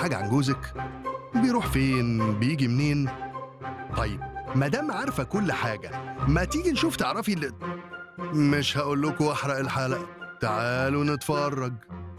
حاجة عن جوزك؟ بيروح فين؟ بيجي منين؟ طيب مادام عارفة كل حاجة ما تيجي نشوف تعرفي اللي مش هقول لكم واحرق الحلقة تعالوا نتفرج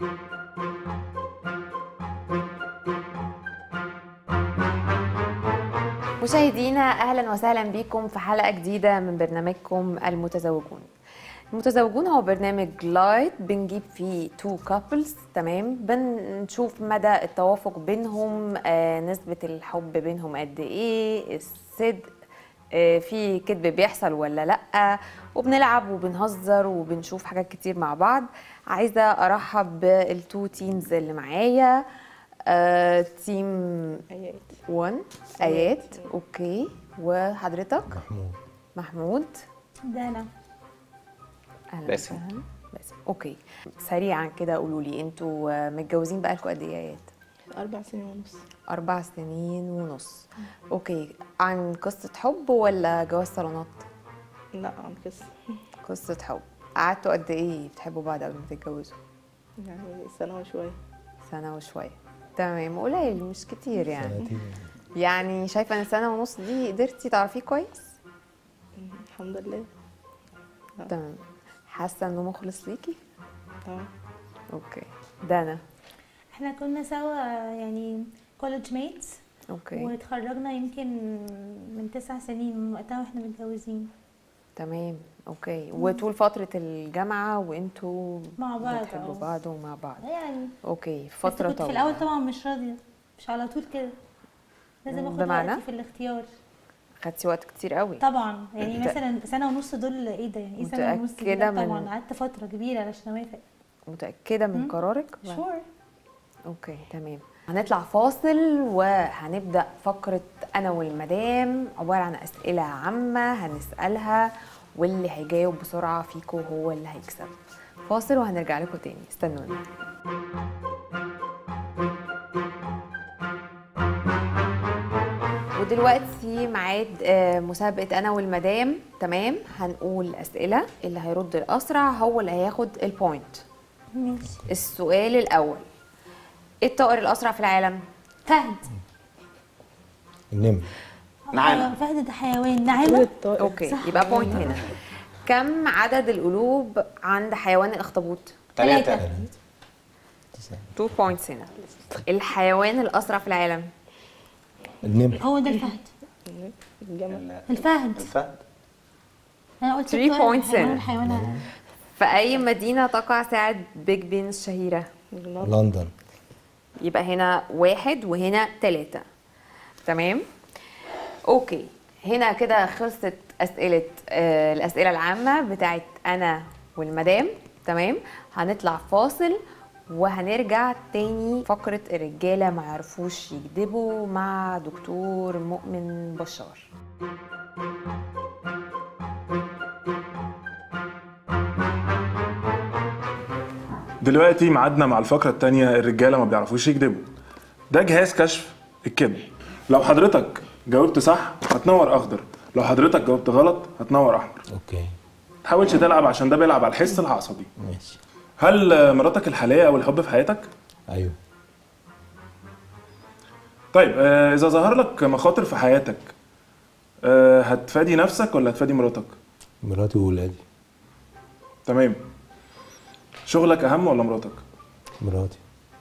مشاهدينا اهلا وسهلا بكم في حلقه جديده من برنامجكم المتزوجون المتزوجون هو برنامج لايت بنجيب فيه تو كابلز تمام بنشوف مدى التوافق بينهم آه نسبه الحب بينهم قد ايه الصدق آه في كذب بيحصل ولا لا وبنلعب وبنهزر وبنشوف حاجات كتير مع بعض عايزه ارحب بالتو تيمز اللي معايا آه تيم ايات 1 ايات اوكي وحضرتك محمود محمود دانا اهلا باسم. وسهلا. باسم اوكي سريعا كده قولوا لي انتوا آه، متجوزين بقالكم قد ايه يا ايات اربع سنين ونص اربع سنين ونص اوكي عن قصه حب ولا جواز صالونات لا عن قصة قصه حب قعدتوا قد ايه بتحبوا بعض قبل ما تتجوزوا يعني سنة وشوية سنه وشويه تمام قليل مش كتير يعني سنتين يعني شايفه ان سنه ونص دي قدرتي تعرفيه كويس الحمد لله تمام حاسه انه مخلص ليكي اه اوكي دانا احنا كنا سوا يعني كولج ميتس اوكي واتخرجنا يمكن من تسع سنين من وقتها واحنا متجوزين تمام اوكي وطول فتره الجامعه وانتوا مع بعض بتحبوا اه. بعض ومع بعض يعني اوكي بس فتره كنت في طويله الاول طبعا مش راضيه مش على طول كده لازم اخد بمعنى؟ وقتي في الاختيار خدتي وقت كتير قوي طبعا يعني مت- مثلا سنه ونص دول ايه ده يعني ايه سنه ونص دي؟ متأكدة لا من- طبعا قعدت فتره كبيره علشان اوافق متاكده من مم. قرارك شور اوكي تمام هنطلع فاصل وهنبدا فقره انا والمدام عباره عن اسئله عامه هنسالها واللي هيجاوب بسرعه فيكم هو اللي هيكسب فاصل وهنرجع لكم تاني استنونا ودلوقتي ميعاد آه، مسابقة أنا والمدام تمام هنقول أسئلة اللي هيرد الأسرع هو اللي هياخد البوينت ماشي السؤال الأول إيه الطائر الأسرع في العالم؟ فهد النمر نعامة. آه، فهد ده حيوان نعامه أوكي صح. يبقى بوينت هنا كم عدد القلوب عند حيوان الأخطبوط؟ ثلاثة تسعة. 2 بوينتس هنا الحيوان الأسرع في العالم النمر هو ده الفهد الجمل الفهد الفهد انا قلت Three الطائر، points الحيوان in. الحيوان في أي مدينة تقع ساعة بيج بين الشهيرة؟ لندن يبقى هنا واحد وهنا تلاتة تمام اوكي هنا كده خلصت اسئله آه الاسئله العامه بتاعت انا والمدام تمام هنطلع فاصل وهنرجع تاني فقره الرجاله ما يعرفوش يكذبوا مع دكتور مؤمن بشار دلوقتي ميعادنا مع الفقرة التانية الرجالة ما بيعرفوش يكذبوا ده جهاز كشف الكذب لو حضرتك جاوبت صح هتنور أخضر لو حضرتك جاوبت غلط هتنور أحمر اوكي تحاولش تلعب عشان ده بيلعب على الحس العصبي ماشي هل آه، مراتك الحالية أو الحب في حياتك؟ ايوه طيب آه، إذا ظهر لك مخاطر في حياتك آه، هتفادي نفسك ولا هتفادي مراتك؟ مراتي وولادي تمام شغلك أهم ولا مراتك؟ مراتي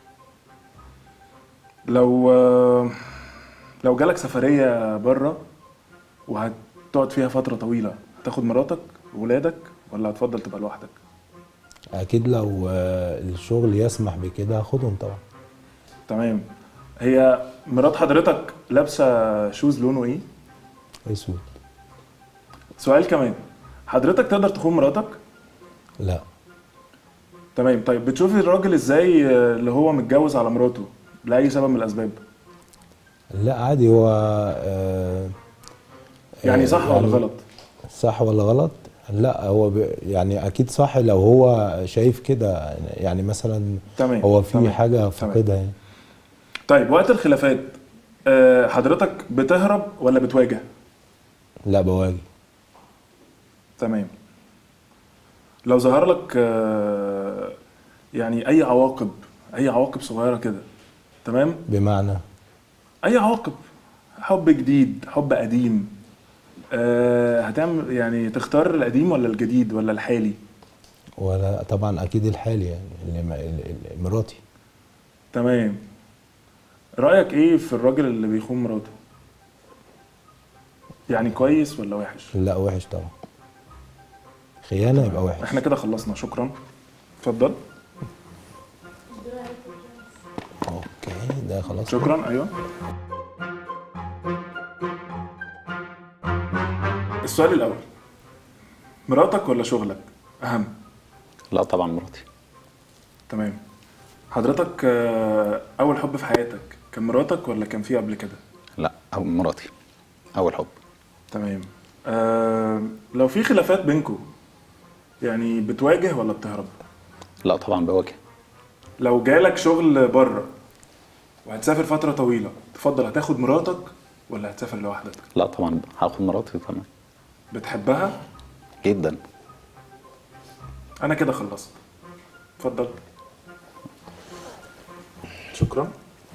لو آه، لو جالك سفرية بره وهتقعد فيها فترة طويلة هتاخد مراتك وولادك ولا هتفضل تبقى لوحدك؟ اكيد لو آه، الشغل يسمح بكده هاخدهم طبعا تمام هي مرات حضرتك لابسة شوز لونه ايه؟ اسود سؤال كمان حضرتك تقدر تخون مراتك؟ لا تمام طيب بتشوفي الراجل ازاي آه، اللي هو متجوز على مراته لأي سبب من الأسباب؟ لا عادي هو آه يعني آه، صح ولا غلط؟ صح ولا غلط لا هو ب... يعني اكيد صح لو هو شايف كده يعني مثلا تمام هو في تمام. حاجه فاقدها يعني طيب وقت الخلافات آه، حضرتك بتهرب ولا بتواجه؟ لا بواجه تمام لو ظهر لك آه، يعني اي عواقب اي عواقب صغيره كده تمام بمعنى اي عواقب حب جديد حب قديم أه هتعمل يعني تختار القديم ولا الجديد ولا الحالي ولا طبعا اكيد الحالي يعني اللي ما- ال- ال- مراتي تمام رايك ايه في الراجل اللي بيخون مراته يعني كويس ولا وحش لا وحش طبعا خيانه يبقى وحش احنا كده خلصنا شكرا اتفضل اوكي ده خلاص شكرا ايوه السؤال الاول مراتك ولا شغلك اهم لا طبعا مراتي تمام حضرتك آه، اول حب في حياتك كان مراتك ولا كان في قبل كده لا أو مراتي اول حب تمام آه لو في خلافات بينكم يعني بتواجه ولا بتهرب لا طبعا بواجه لو جالك شغل بره وهتسافر فتره طويله تفضل هتاخد مراتك ولا هتسافر لوحدك لا طبعا هاخد مراتي طبعا بتحبها جدا انا كده خلصت اتفضل شكرا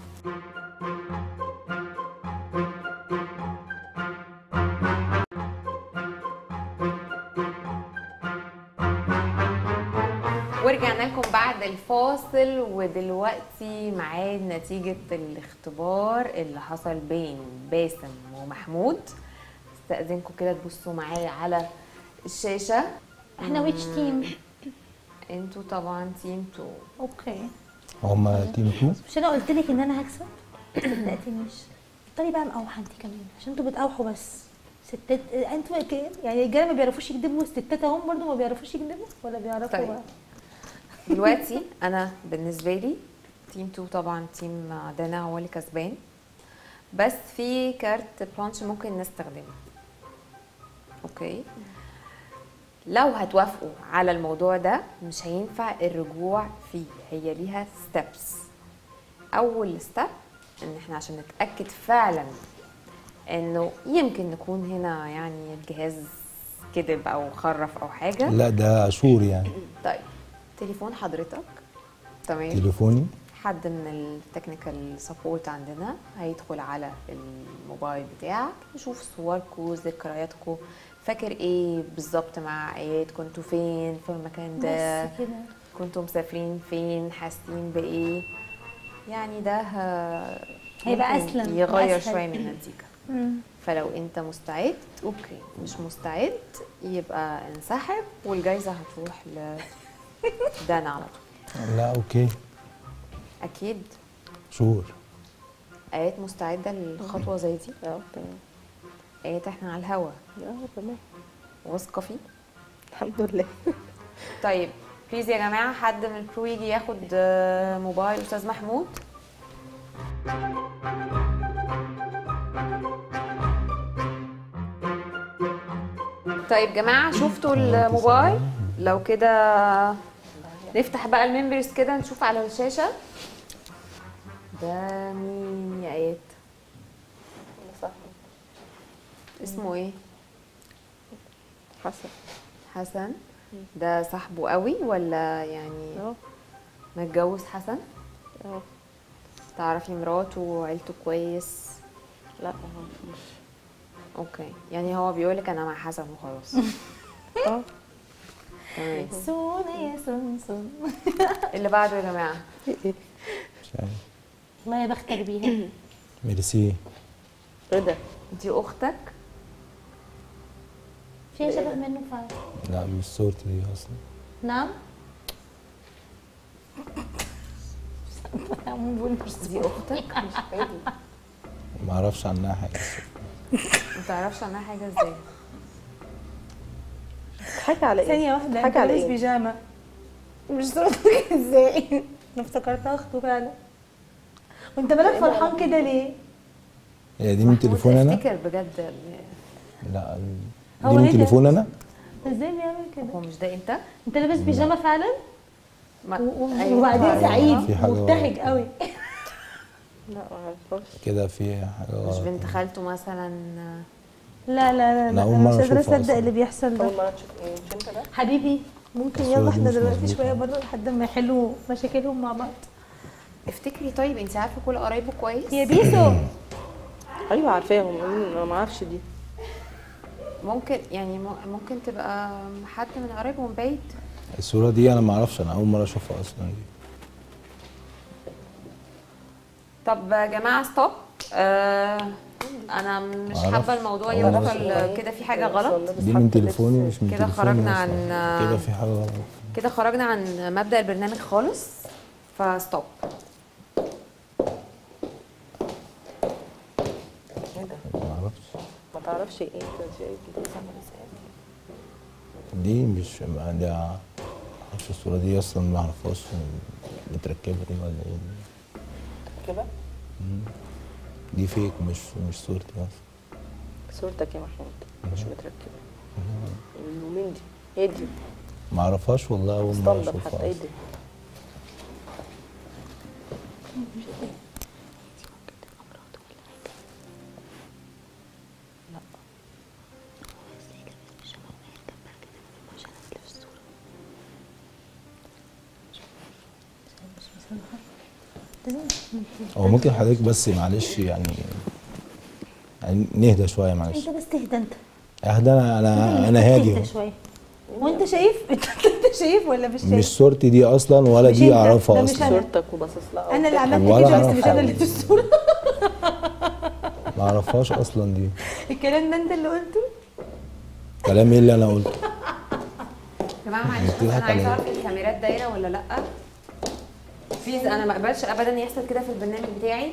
ورجعنا لكم بعد الفاصل ودلوقتي ميعاد نتيجة الاختبار اللي حصل بين باسم ومحمود استأذنكم كده تبصوا معايا على الشاشة احنا ويتش تيم انتوا طبعا تيم تو اوكي هما تيم تو مش انا قلت لك ان انا هكسب صدقتنيش بطلي بقى مقاوحه انت كمان عشان انتوا بتقاوحوا بس ستات انتوا كده يعني الرجاله ما بيعرفوش يكذبوا والستات اهم برضو ما بيعرفوش يكذبوا ولا بيعرفوا طيب. بقى؟ دلوقتي انا بالنسبه لي تيم 2 طبعا تيم دانا هو اللي كسبان بس في كارت بلانش ممكن نستخدمه اوكي لو هتوافقوا على الموضوع ده مش هينفع الرجوع فيه هي ليها ستيبس اول ستيب ان احنا عشان نتاكد فعلا انه يمكن نكون هنا يعني الجهاز كذب او خرف او حاجه لا ده شور يعني طيب تليفون حضرتك تمام تليفوني حد من التكنيكال سبورت عندنا هيدخل على الموبايل بتاعك يشوف صوركم ذكرياتكم فاكر ايه بالظبط مع ايات كنتوا فين في المكان ده بس كده كنتوا مسافرين فين حاسين بايه يعني ده ه- هيبقى ممكن أسلم يغير وأسهل. شويه من النتيجه مم. فلو انت مستعد اوكي مش مستعد يبقى انسحب والجايزه هتروح لدانا على طول لا اوكي اكيد شور ايات مستعده لخطوه زي دي اه تمام ايات احنا على الهوا اه تمام واثقه فيه الحمد لله طيب بليز يا جماعه حد من الكرو يجي ياخد آه، موبايل استاذ محمود طيب جماعه شفتوا الموبايل لو كده نفتح بقى الممبرز كده نشوف على الشاشه ده مين يا ايات اسمه ايه حسن حسن ده صاحبه قوي ولا يعني اه متجوز حسن اه تعرفي مراته وعيلته كويس لا اه مش اوكي يعني هو بيقولك انا مع حسن وخلاص اه تمام سون يا سون سون اللي بعده يا جماعه ايه مش عارف الله يا بختك بيها ميرسي رضا دي اختك فيها شبه منه فعلا لا مش صورتي دي اصلا نعم دي اختك ما اعرفش عنها حاجه ما تعرفش عنها حاجه ازاي حاجة على ايه؟ ثانية واحدة حاجة على لابس ايه؟ بيجامة مش صورتك ازاي؟ انا افتكرتها اخته فعلا وانت مالك فرحان كده ليه؟ هي دي من تليفون انا افتكر بجد لا هو دي من إيه ده؟ تليفون انا ازاي بيعمل كده؟ هو مش ده انت انت لابس بيجامة فعلا؟ ما... و- و- أيوة. وبعدين سعيد في حاجة مبتهج غلط. قوي لا ما اعرفش كده في حاجه مش غلط بنت خالته مثلا لا لا لا أنا لا أول انا مرة مش قادرة أشوفها اصدق أصلاً. اللي بيحصل ده اول مرة تشوف ايه مش انت ده؟ حبيبي ممكن الصورة يلا دي احنا مش دلوقتي مظبوطة. شوية بره لحد ما يحلوا مشاكلهم مع بعض افتكري طيب انت عارفه كل قرايبه كويس يا بيسو ايوه عارفاهم انا ما اعرفش دي ممكن يعني م- ممكن تبقى حد من قرايبه من بعيد الصوره دي انا ما اعرفش انا اول مره اشوفها اصلا دي طب يا جماعه ستوب آه انا مش معرفش. حابه الموضوع أول مرة يوصل كده في حاجه غلط دي من تليفوني مش من كده تليفوني خرجنا أصلاً. عن- كده في حاجه غلط كده خرجنا عن مبدا البرنامج خالص فستوب ايه ده ما اعرفش ما تعرفش ايه ده شيء جديد دي مش ما دي معرفش الصوره دي اصلا ما اعرفهاش متركبه دي ولا ايه كده دي فيك مش مش صورتي اصلا صورتك يا محمود مش متركبه ومين دي ايه دي ما اعرفهاش والله اول مره استنضف اشوفها حتى ايه أصلاً. دي هو ممكن حضرتك بس معلش يعني يعني نهدى شويه معلش انت بس تهدى انت اهدى انا انا انا هادي تهدى أهو. شويه وانت شايف انت انت شايف ولا مش شايف مش صورتي دي اصلا ولا مش دي انت، اعرفها ده مش اصلا أنا. صورتك وباصص لها انا اللي وبتضحك. عملت ولا كده بس أعرف مش انا حاجة. اللي في الصوره ما اعرفهاش اصلا دي الكلام ده انت اللي قلته كلام ايه اللي انا قلته يا جماعه معلش بس بتضحك انا عايزه على اعرف الكاميرات دايره ولا لا بليز انا ما اقبلش ابدا يحصل كده في البرنامج بتاعي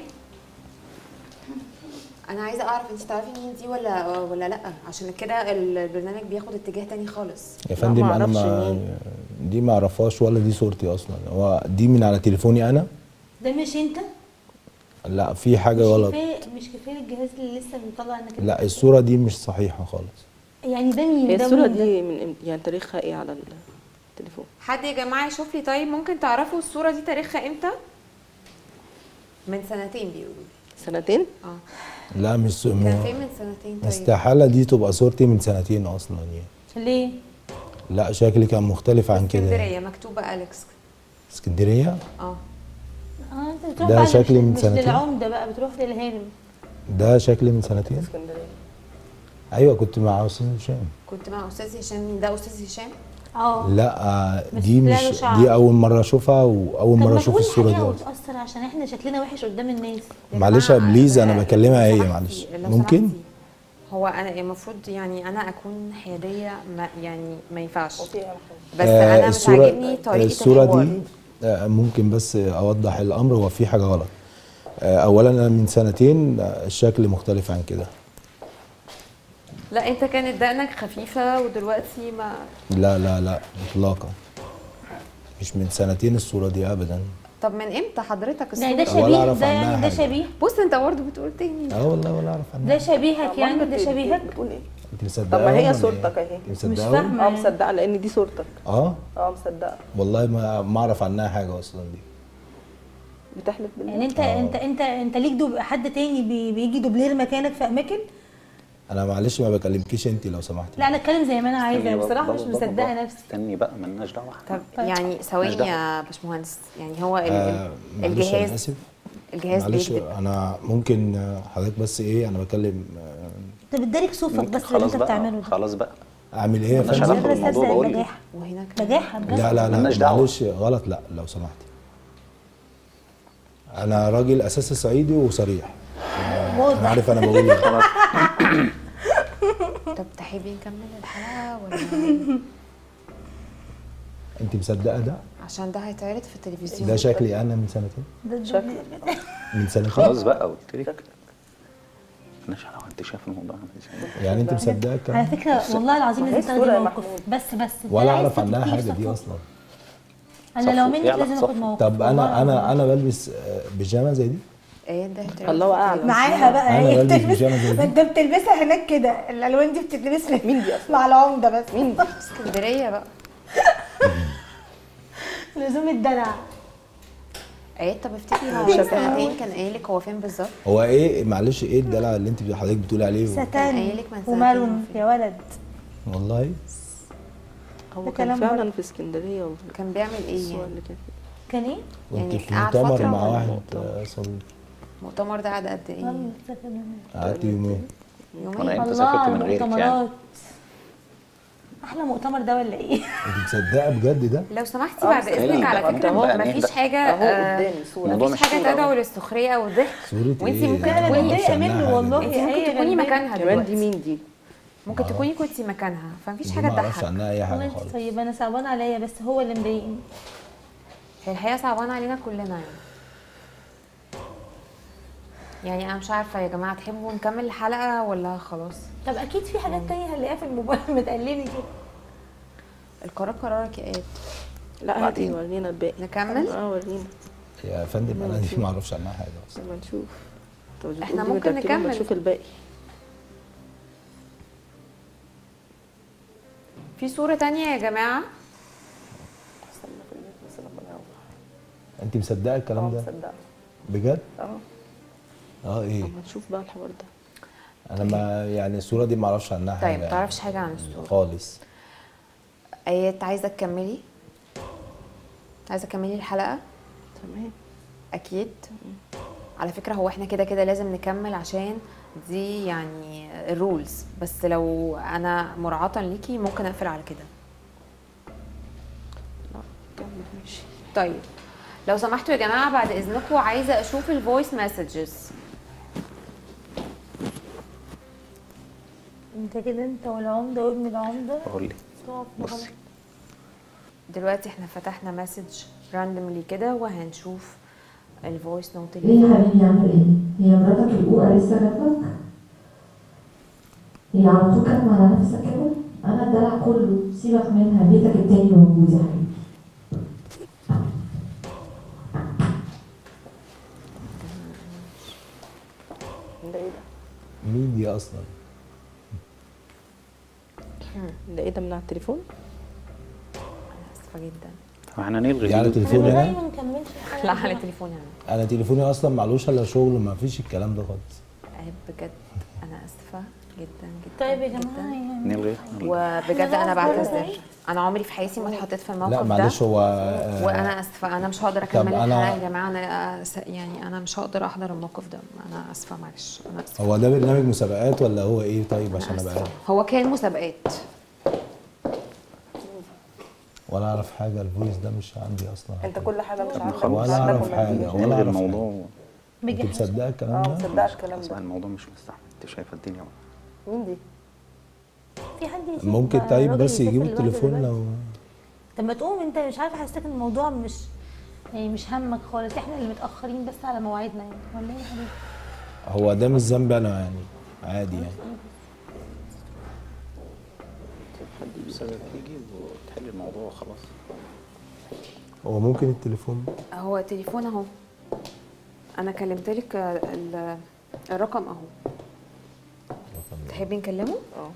انا عايزه اعرف انت تعرفي مين دي ولا ولا لا عشان كده البرنامج بياخد اتجاه تاني خالص يا فندم ما انا أعرفش ما مين. دي ما اعرفهاش ولا دي صورتي اصلا هو دي من على تليفوني انا ده مش انت لا في حاجه مش غلط كفايه مش كفايه الجهاز اللي لسه بيطلع انك انت لا الصوره دي مش صحيحه خالص يعني ده مين هي ده الصوره مين ده؟ دي من امتى يعني تاريخها ايه على التليفون حد يا جماعه يشوف لي طيب ممكن تعرفوا الصوره دي تاريخها امتى من سنتين بيقولوا لي. سنتين اه لا مش ص- كان م- فين من سنتين طيب استحاله دي تبقى صورتي من سنتين اصلا يعني ليه؟ لا شكلي كان مختلف عن كده اسكندريه مكتوبه اليكس اسكندريه اه اه انت بتروح ده بقى شكلي مش- من مش سنتين. للعمده بقى بتروح للهانم ده شكلي من سنتين اسكندريه ايوه كنت مع استاذ هشام كنت مع استاذ هشام مين ده استاذ هشام اه لا آه، بس دي طلع مش له شعر. دي اول مره اشوفها واول طب مره ما اشوف تقول الصوره الحقيقه دي وتأثر عشان احنا شكلنا وحش قدام الناس يا معلش يا جماعة، بليز انا لو بكلمها هي سمحتي- معلش لو ممكن سمحتي، هو انا المفروض يعني انا اكون حياديه ما يعني ما ينفعش بس آه، انا مش عاجبني طريقه الصوره الحوار. دي آه، ممكن بس اوضح الامر هو في حاجه غلط آه، اولا انا من سنتين آه، الشكل مختلف عن كده لا انت كانت دقنك خفيفه ودلوقتي ما لا لا لا اطلاقا مش من سنتين الصوره دي ابدا طب من امتى حضرتك يعني ده الصوره ولا شبيه أعرف ده عنها يعني ده حاجة. شبيه بص انت برضه بتقول تاني اه والله ولا اعرف عنها ده شبيهك يعني ده شبيهك بتقول ايه انت مصدقه طب ما هي ولا صورتك إيه؟ أهي. انت مش مصدقه فاهمة. اه مصدقه لان دي صورتك اه اه مصدقه والله ما ما اعرف عنها حاجه اصلا دي بتحلف بالله يعني انت انت انت انت ليك دوب حد تاني بي بيجي دوبلير مكانك في اماكن انا معلش ما بكلمكيش انت لو سمحتي لا انا اتكلم زي ما انا عايزه استني بصراحه بابا- مش بابا- مصدقه بابا. نفسي استني بقى ملناش دعوه طب يعني ثواني دعوة. يا باشمهندس يعني هو ال- آه معلش انا الجهاز اسف الجهاز معلش بيكذب انا ممكن آه، حضرتك بس ايه انا بكلم آه، انت بتدارك صوفك ممكن بس اللي خلاص انت بتعمله بقى ده خلاص بقى اعمل ايه يا ملناش فندم علاقة بس بالموضوع ابدا بقول لك. بجاحه وهنا كمان. بجاحه بجد لا لا ملناش لا دعوة. معلش غلط لا لو سمحتي انا راجل اساسي صعيدي وصريح انا واضح عارف انا بقول ايه طب تحبي نكمل الحلقه ولا انت مصدقه ده عشان ده هيتعرض في التلفزيون ده شكلي انا من سنتين ده شكلك من سنتين خلاص بقى قلت لك ملناش علاقه انت شايف الموضوع عامل ازاي يعني انت مصدقه على الكلام ده؟ فكره والله العظيم ما هي لازم تاخدي الصورة يا موقف محمود. بس بس انت ولا عايز اعرف عنها تكتير حاجه دي صفو. اصلا انا لو صفو. منك يلا لازم اخد صفو. موقف طب والله انا انا العظيم. انا بلبس آه، بيجامه زي دي ايه ده هيتعرض الله في أعلم. التلفزيون. معاها بقى أنا هي بلبس بتلبس بيجامة زي دي. ما انت بتلبسها هناك كده الالوان دي بتتلبس في- مين دي اصلا مع العمده بس مين دي اسكندريه بقى لزوم الدلع ايه طب افتكري هو من سنتين كان قايل لك هو فين بالظبط هو ايه معلش ايه الدلع اللي انت حضرتك بتقولي عليه كان ستان قايلك من سنتين ومارون هو يا ولد والله هو ده كان كلام فعلا برضه. في اسكندريه والله كان بيعمل ايه الصور يعني اللي كانت كان ايه؟ كنت يعني في قعد مؤتمر فترة مع ولا واحد آه، صديق المؤتمر ده قعد قد ايه؟ والله فاكرة إنه- قعدت يومين يومين وانا انت الله سافرت على من غيرك يعني المؤتمرات احلى مؤتمر ده ولا ايه؟ انت مصدقه بجد ده؟ لو سمحتي آه، بعد مستحيل. اذنك على أنت فكره أهو. مفيش حاجه اهو آه، قدامي صوره الموضوع مفيش مش حاجه صورة تدعو أوي. للسخريه او الضحك صورة وانتي ايه؟ ممكن لا، انا ما تكوني- أعرفش متضايقه عنها منه حاجة. والله انت هي ممكن تكوني غلبانة. مكانها كمان دي دلوقتي مين دي ممكن تكوني كنتي مكانها فمفيش دي حاجه ما اعرفش تضحك عنها اي حاجه والله خالص طيب انا صعبان عليا بس هو اللي مضايقني هي الحقيقه صعبانه علينا كلنا يعني يعني انا مش عارفه يا جماعه تحبوا نكمل الحلقه ولا خلاص طب اكيد في حاجات تانية هنلاقيها في الموبايل متقلبي كده القرار قرارك يا اياد لا عادي ورينا الباقي نكمل اه ورينا يا فندم انا دي ما اعرفش عنها حاجه اصلا لما نشوف طب بتقولي إحنا ممكن متركبة، نكمل. نشوف الباقي في صوره تانية يا جماعه استنى في البيت بس لما نروح انت مصدقه اه الكلام ده مصدقة بجد؟ اه اه ايه؟ لما نشوف بقى الحوار ده انا ما يعني الصوره دي ما اعرفش عنها حاجه طيب ما تعرفش حاجه عن الصوره خالص ايات عايزه تكملي عايزه تكملي الحلقه تمام اكيد على فكره هو احنا كده كده لازم نكمل عشان دي يعني الرولز بس لو انا مراعاه ليكي ممكن اقفل على كده لا كمل ماشي طيب لو سمحتوا يا جماعه بعد اذنكم عايزه اشوف الفويس مسجز انت كده انت والعمده وابن العمده قول لي تقف بصي بغلط. دلوقتي احنا فتحنا مسج راندوملي كده وهنشوف الفويس نوت ليه اللي يا حبيبي يعمل ايه؟ هي مراتك الأولى لسه جاتلك؟ هي على طول كاتمة على نفسك كده؟ أنا الدلع كله سيبك منها بيتك التاني موجود يا حبيبي ده ايه ده؟ مين دي اصلا؟ ده ايه ده من على التليفون؟ اسفه جدا هو احنا نلغي دي على الفيديو؟ تليفوني انا انا؟ ما نكملش الحلقة لا دي. على تليفوني انا انا تليفوني اصلا معلوش الا شغل ما فيش الكلام ده خالص عيب بجد انا اسفه جدا جدا طيب يا جداً. جماعه يعني نلغي نلغي. وبجد انا أنا بعتذر بعتذر. انا عمري في حياتي ما اتحطيت في الموقف لا ده معلش هو آه، وانا اسفه انا مش هقدر طب اكمل أنا- الحلقه يا جماعه انا أس- يعني انا مش هقدر احضر الموقف ده انا اسفه معلش انا اسفه هو ده برنامج مسابقات ولا هو ايه طيب عشان أنا ابقى آسفة. عارف هو كان مسابقات ولا اعرف حاجه الفويس ده مش عندي اصلا انت كل حاجه مش طب عارف خلاص. ولا اعرف حاجه ولا نلغي اعرف الموضوع حاجة. بيجي انت مصدقه الكلام اه ده؟ مصدقه الكلام خلاص ده بقى الموضوع مش مستحمل انت شايفه الدنيا بقى. مين دي؟ في حد يشوف ممكن بقى طيب الراجل بس يسافر يجيبوا لوحده التليفون دلوقتي؟ لو طب ما تقوم انت مش عارفه حسيتك ان الموضوع مش يعني مش همك خالص احنا اللي متاخرين بس على مواعيدنا يعني ولا ايه يا حبيبي هو ده مش ذنبي انا يعني عادي يعني حد بسبب يجي وتحل الموضوع وخلاص هو ممكن التليفون هو تليفون اهو انا كلمت لك ال- الرقم اهو تحبي نكلمه اه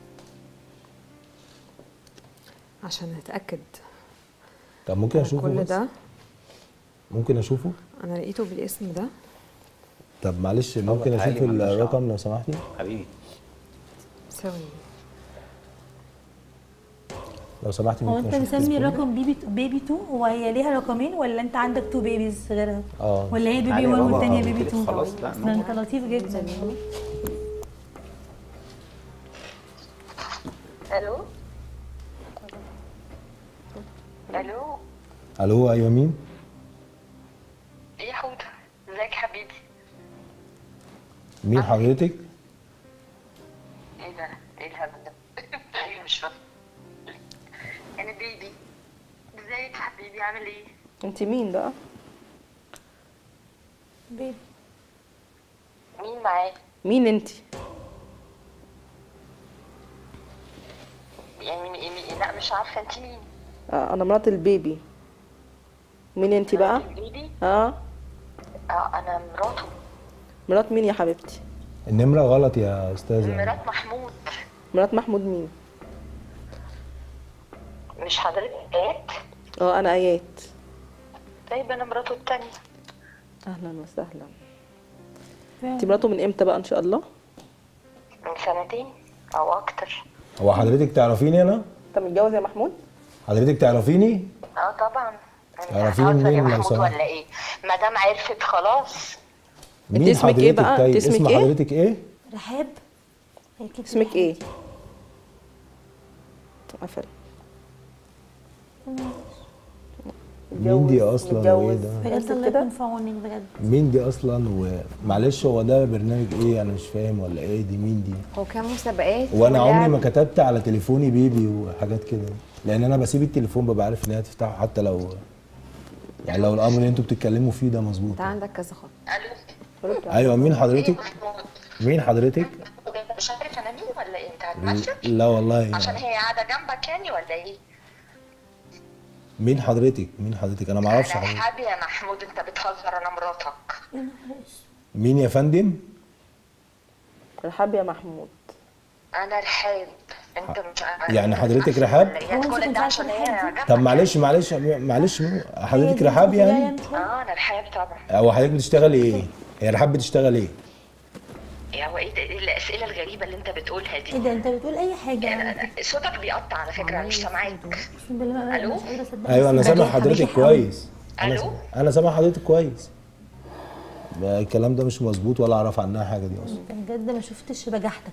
عشان نتاكد طب ممكن اشوفه كل بس؟ ده ممكن اشوفه انا لقيته بالاسم ده طب معلش ممكن تعالي اشوف مالناش دعوة. الرقم لو سمحتي حبيبي ثواني لو سمحتي هو ممكن انت اشوف مسمي تليفوني؟ الرقم بيبي بيبي 2 وهي ليها رقمين ولا انت عندك 2 بيبيز غيرها اه ولا هي بيبي عادي 1 بابا، والتانيه قلت بيبي لك 2 خلاص، لا، ده انت لطيف جدا الو الو الو ايوه مين؟ ايه يا حوده ازيك حبيبي مين حضرتك؟ ايه ده ايه الهبل ده ايه مش فاهم انا بيبي ازيك حبيبي عامل ايه انت مين بقى؟ بيبي مين معاك مين انت؟ يعني مين- مين- لا مش عارفه انت مين آه انا مرات البيبي مين انت بقى؟ البيبي اه اه انا مراته مرات مين يا حبيبتي؟ النمرة غلط يا استاذة مرات محمود مرات محمود مين؟ مش حضرتك ايات اه انا ايات طيب انا مراته التانية اهلا وسهلا انت مراته من امتى بقى ان شاء الله؟ من سنتين او اكتر هو حضرتك تعرفيني انا؟ انت متجوز يا محمود؟ حضرتك تعرفيني؟ اه طبعا تعرفيني هنهزر يا منين لو محمود سمحت؟ ولا ايه ما دام عرفت خلاص مين اسمك إيه حضرتك بقى؟ طيب أنت اسمك اسم إيه؟ حضرتك ايه رحاب هي كده اسمك ايه؟ قفل مين دي اصلا وايه ده بجد الله يكون في عونك بجد مين دي اصلا ومعلش هو ده برنامج ايه انا مش فاهم ولا ايه دي مين دي هو كان مسابقات وانا عمري ولعب. ما كتبت على تليفوني بيبي وحاجات كده لان انا بسيب التليفون ببقى عارف ان هي تفتحه حتى لو يعني لو الامر اللي انتوا بتتكلموا فيه ده مظبوط انت عندك كذا خط الو ايوه مين حضرتك محمود مين حضرتك مش عارف انا مين ولا ايه انت هتمشي لا والله عشان هي قاعده جنبك يعني ولا ايه مين حضرتك مين حضرتك انا ما اعرفش انا حضرتك رحاب يا محمود انت بتهزر انا مراتك مين يا فندم رحاب يا محمود انا رحاب انت مش يعني حضرتك رحاب؟ ولا إيه؟ كل ده عشان هي جنبك طب معلش معلش معلش حضرتك رحاب يعني اه انا رحاب طبعا او حضرتك بتشتغلي ايه هي رحاب بتشتغل ايه يا هو ايه ده إيه الاسئله الغريبه اللي انت بتقولها ايه دي ده انت بتقول اي حاجه أنا صوتك بيقطع على فكره انا مش سامعاك اقسم بالله ما ألو؟ مش قادره اصدق ايوه انا سامع حضرتك كويس انا ألو؟ انا سامع حضرتك كويس ده الكلام ده مش مظبوط ولا اعرف عنها حاجه دي اصلا انت بجد ما شفتش بجاحتك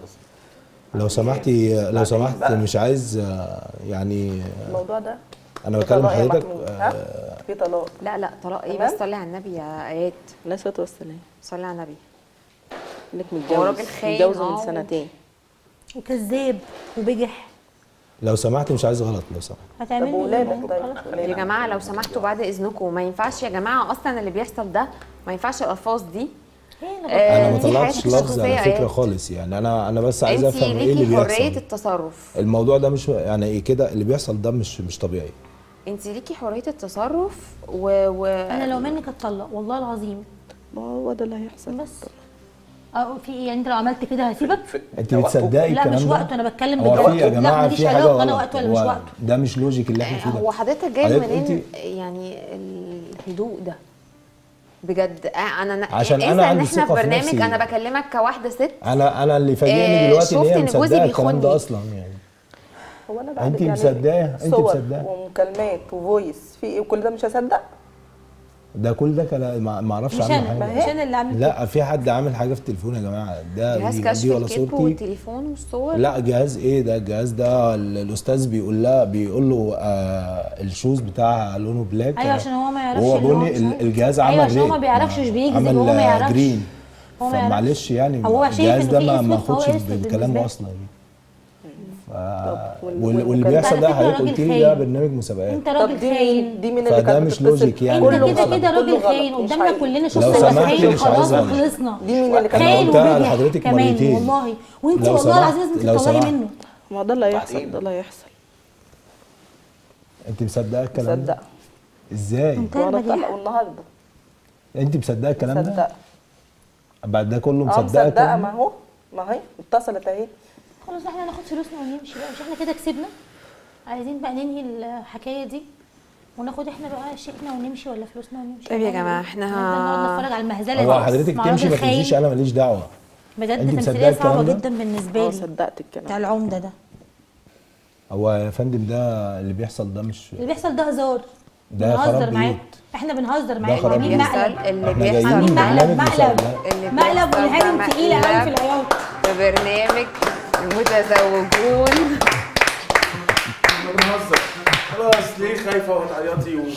لو سمحتي لو سمحت مش عايز آه، يعني الموضوع ده انا بكلم طلاق يا حضرتك محمود، آه، ها؟ في طلاق لا لا طلاق ايه تمام؟ بس صلي على النبي يا ايات عليه الصلاه والسلام صلي على النبي انك هو متجوز راجل خاين، متجوز آه. من سنتين وكذاب وبجح لو سمحت مش عايز غلط لو سمحت هتعمل طب لي وولادك ايه طيب يا جماعه لو سمحتوا بعد اذنكم ما ينفعش يا جماعه اصلا اللي بيحصل ده ما ينفعش الالفاظ دي ايه انا آه، ما دي طلعتش حياتك لفظ على الشخصية فكره آيات. خالص يعني انا انا بس عايز انت افهم ايه اللي ليكي حريه بيحصل التصرف الموضوع ده مش يعني ايه كده اللي بيحصل ده مش مش طبيعي انت ليكي حريه التصرف و, و... انا لو منك اتطلق والله العظيم ما هو ده اللي هيحصل بس اه في ايه يعني انت لو عملت كده هسيبك انت بتصدقي لا الكلام مش ده وقته انا بتكلم هو بجد في يا لا جماعه ماليش في حاجه علاقه انا غلط وقته ولا مش هو وقته ده مش لوجيك اللي احنا فيه ده هو حضرتك جاي حضرتك منين قلتي- يعني الهدوء ده بجد آه، انا أنا- عشان أنا انسى ان عندي احنا ثقة في في برنامج نفسي. انا بكلمك كواحده ست انا انا اللي فاجئني آه، دلوقتي ان شفت هي إن جوزي مصدقه الكلام ده بيخوني. اصلا يعني هو انا بعد انت مصدقه انت صور مصدقه ومكالمات وفويس في ايه وكل ده مش هصدق ده كل ده كلام ما ما اعرفش مش عنه انا حاجه مش انا اللي عامل لا في حد عامل حاجه في التليفون يا جماعه ده جهاز دي, كشف دي ولا الكذب صورتي والتليفون والصور لا جهاز ايه ده الجهاز ده ال- الاستاذ بيقول لها بيقول له آه الشوز بتاعها لونه بلاك ايوه عشان هو ما يعرفش هو اللي هو بني مش ال- عارف. الجهاز أيوة عمل عشان هو ريد. ما بيعرفش مش بيكذب، عمل هو ما آه، يعرفش. جرين هو ما يعرفش. فمعلش يعني هو شايف الجهاز إن ده في ما اسود ما فهو اخدش أسود بكلامه بالنسبة اصلا ف... وال- وال- واللي والمكالمات- بيحصل ده على فكرة حضرتك راجل قلت لي خاين. ده برنامج مسابقات انت طب راجل دي خاين مين دي مين فده اللي كانت مش بتتصل؟ لوجيك يعني. كله انت كده غلط، كده كله راجل غلط، خاين مش قدامنا حقيقي. كلنا لو شفنا سمحتي خاين مش وخلاص عايز أغلط. وخلصنا دي مين اللي كانت خاين قلتها وبجح لحضرتك كمان مرتين. والله وانت لو والله سمحت- العظيم لازم لو تطلعي سمحت. منه ما هو ده اللي هيحصل ده اللي هيحصل انت مصدقه الكلام ده مصدقه ازاي منتهى وانا البجاحة. طلق والنهارده انت مصدقه الكلام ده مصدقه بعد ده كله اه مصدقه مصدقه الكلام ما ده؟ هو ما هي اتصلت اهي خلاص احنا ناخد فلوسنا ونمشي بقى مش احنا كده كسبنا عايزين بقى ننهي الحكايه دي وناخد احنا بقى شيكنا ونمشي ولا فلوسنا ونمشي طيب يا هنعمل جماعة، ايه؟ احنا هنفضل نقعد نتفرج على المهزله هو دي حضرتك مع تمشي راجل ما تمشيش خاين. انا ماليش دعوه بجد انت تمثيليه مصدقة صعبه الكلام ده؟ جدا بالنسبه اه لي صدقت بتاع الكلام العمده ده هو يا فندم ده اللي بيحصل ده مش اللي بيحصل ده هزار ده خراب بنهزر معاك بيوت. احنا بنهزر ده معاك خراب عاملين بيوت. مقلب اللي احنا بيحصل جايين عاملين من مقلب برنامج مقلب مسابقات. اللي مقلب بيحصل والهاجم ده تقيله قوي في مقلب العياط في برنامج المتزوجون احنا بنهزر خلاص ليه خايفه وتعيطي و...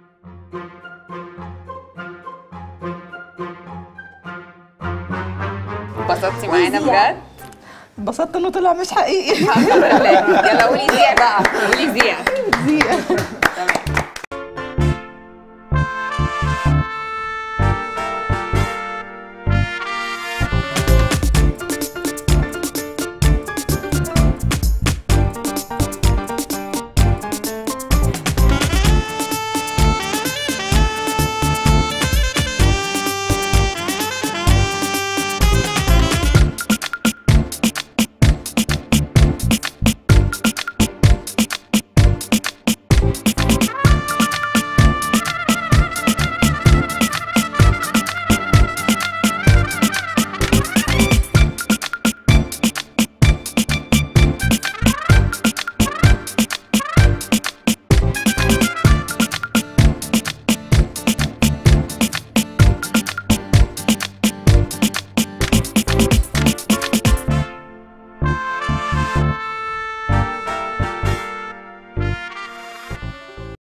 انبسطتي معانا بجد اتبسطت انه طلع مش حقيقي الحمد لله يلا قولي زيع بقى قولي زيع